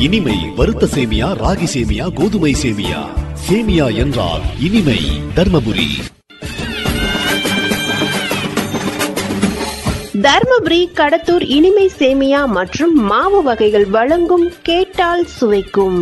இனிமை வறுத்த சேமியா ராகி சேமியா கோதுமை சேமியா சேமியா என்றால் இனிமை தர்மபுரி தர்மபுரி கடத்தூர் இனிமை சேமியா மற்றும் மாவு வகைகள் வழங்கும் கேட்டால் சுவைக்கும்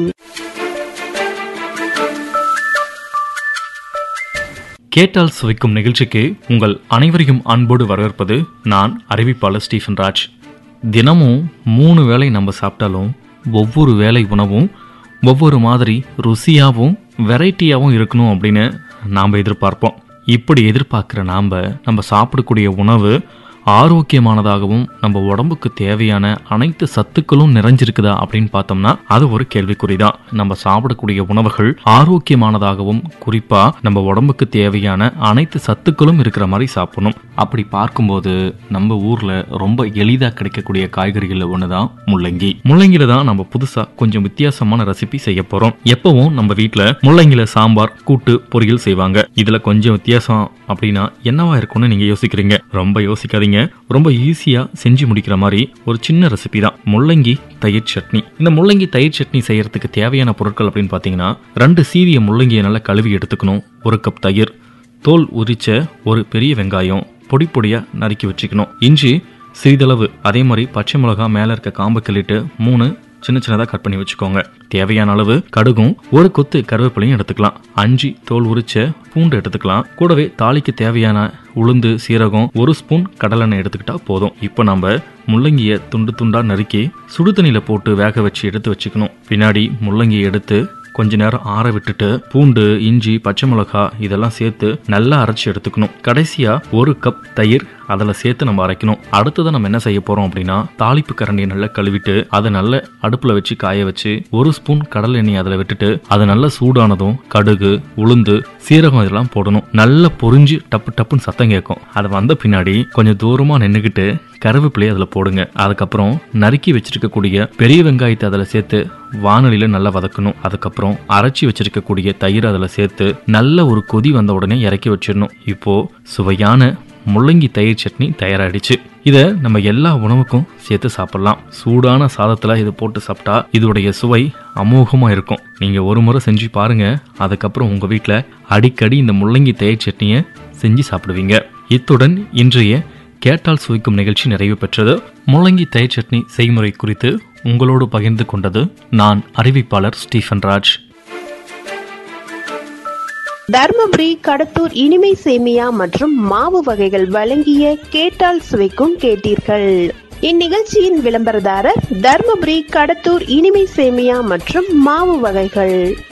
கேட்டால் சுவைக்கும் நிகழ்ச்சிக்கு உங்கள் அனைவரையும் அன்போடு வரவேற்பது நான் அறிவிப்பாளர் ஸ்டீஃபன் ராஜ் தினமும் மூணு வேளை நம்ம சாப்பிட்டாலும் ஒவ்வொரு வேளை உணவும் ஒவ்வொரு மாதிரி ருசியாகவும் வெரைட்டியாகவும் இருக்கணும் அப்படின்னு நாம் எதிர்பார்ப்போம் இப்படி எதிர்பார்க்குற நாம் நம்ம சாப்பிடக்கூடிய உணவு ஆரோக்கியமானதாகவும் நம்ம உடம்புக்கு தேவையான அனைத்து சத்துக்களும் நிறைஞ்சிருக்குதா அப்படின்னு பார்த்தோம்னா அது ஒரு கேள்விக்குறிதான் நம்ம சாப்பிடக்கூடிய உணவுகள் ஆரோக்கியமானதாகவும் குறிப்பா நம்ம உடம்புக்கு தேவையான அனைத்து சத்துக்களும் இருக்கிற மாதிரி சாப்பிடணும் அப்படி பார்க்கும்போது நம்ம ஊர்ல ரொம்ப எளிதா கிடைக்கக்கூடிய காய்கறிகள்ல ஒண்ணுதான் முள்ளங்கி முள்ளங்கில தான் நம்ம புதுசா கொஞ்சம் வித்தியாசமான ரெசிபி செய்ய போறோம் எப்பவும் நம்ம வீட்ல முள்ளங்கில சாம்பார் கூட்டு பொரியல் செய்வாங்க இதுல கொஞ்சம் வித்தியாசம் அப்படின்னா என்னவா இருக்கும்னு நீங்க யோசிக்கிறீங்க ரொம்ப யோசிக்காதீங்க ரொம்ப ஈஸியா செஞ்சு முடிக்கிற மாதிரி ஒரு சின்ன ரெசிபி தான் முள்ளங்கி தயிர் சட்னி இந்த முள்ளங்கி தயிர் சட்னி செய்யறதுக்கு தேவையான பொருட்கள் அப்படின்னு பாத்தீங்கன்னா ரெண்டு சீவிய முள்ளங்கியை நல்லா கழுவி எடுத்துக்கணும் ஒரு கப் தயிர் தோல் உரிச்ச ஒரு பெரிய வெங்காயம் பொடி பொடியா நறுக்கி வச்சுக்கணும் இஞ்சி சிறிதளவு அதே மாதிரி பச்சை மிளகா மேல இருக்க காம்பு கிள்ளிட்டு மூணு சின்ன சின்னதாக கட் பண்ணி வச்சுக்கோங்க தேவையான அளவு கடுகும் ஒரு கொத்து கருவேப்பிலையும் எடுத்துக்கலாம் அஞ்சு தோல் உரிச்ச பூண்டு எடுத்துக்கலாம் கூடவே தாளிக்கு தேவையான உளுந்து சீரகம் ஒரு ஸ்பூன் கடலெண்ணெய் எடுத்துக்கிட்டா போதும் இப்போ நம்ம முள்ளங்கியை துண்டு துண்டா நறுக்கி சுடு தண்ணியில போட்டு வேக வச்சு எடுத்து வச்சுக்கணும் பின்னாடி முள்ளங்கியை எடுத்து கொஞ்ச நேரம் ஆற விட்டுட்டு பூண்டு இஞ்சி பச்சை மிளகாய் இதெல்லாம் சேர்த்து நல்லா அரைச்சி எடுத்துக்கணும் கடைசியா ஒரு கப் தயிர் அதில் சேர்த்து நம்ம அரைக்கணும் அடுத்தது நம்ம என்ன செய்ய போறோம் அப்படின்னா தாளிப்பு கரண்டியை நல்லா கழுவிட்டு அதை நல்ல அடுப்புல வச்சு காய வச்சு ஒரு ஸ்பூன் கடல் எண்ணெய் அதில் விட்டுட்டு அது நல்லா சூடானதும் கடுகு உளுந்து சீரகம் இதெல்லாம் போடணும் நல்லா பொரிஞ்சு டப்பு டப்புன்னு சத்தம் கேட்கும் அது வந்த பின்னாடி கொஞ்சம் தூரமா நின்றுக்கிட்டு கருவேப்பிலையை அதில் போடுங்க அதுக்கப்புறம் நறுக்கி வச்சிருக்கக்கூடிய பெரிய வெங்காயத்தை அதில் சேர்த்து வானொலியில நல்லா வதக்கணும் அதுக்கப்புறம் அரைச்சி வச்சிருக்கக்கூடிய தயிர் அதில் சேர்த்து நல்ல ஒரு கொதி வந்த உடனே இறக்கி வச்சிடணும் இப்போ சுவையான முள்ளங்கி தயிர் சட்னி தயாராயிடுச்சு இதை நம்ம எல்லா உணவுக்கும் சேர்த்து சாப்பிடலாம் சூடான சாதத்துல இது போட்டு சாப்பிட்டா இதோடைய சுவை அமோகமா இருக்கும் நீங்க ஒரு முறை செஞ்சு பாருங்க அதுக்கப்புறம் உங்க வீட்ல அடிக்கடி இந்த முள்ளங்கி தயிர் சட்னியை செஞ்சு சாப்பிடுவீங்க இத்துடன் இன்றைய கேட்டால் சுவைக்கும் நிகழ்ச்சி நிறைவு பெற்றது முள்ளங்கி தயிர் சட்னி செய்முறை குறித்து உங்களோடு பகிர்ந்து கொண்டது நான் அறிவிப்பாளர் ஸ்டீஃபன் ராஜ் தர்மபுரி கடத்தூர் இனிமை சேமியா மற்றும் மாவு வகைகள் வழங்கிய கேட்டால் சுவைக்கும் கேட்டீர்கள் இந்நிகழ்ச்சியின் விளம்பரதாரர் தர்மபுரி கடத்தூர் இனிமை சேமியா மற்றும் மாவு வகைகள்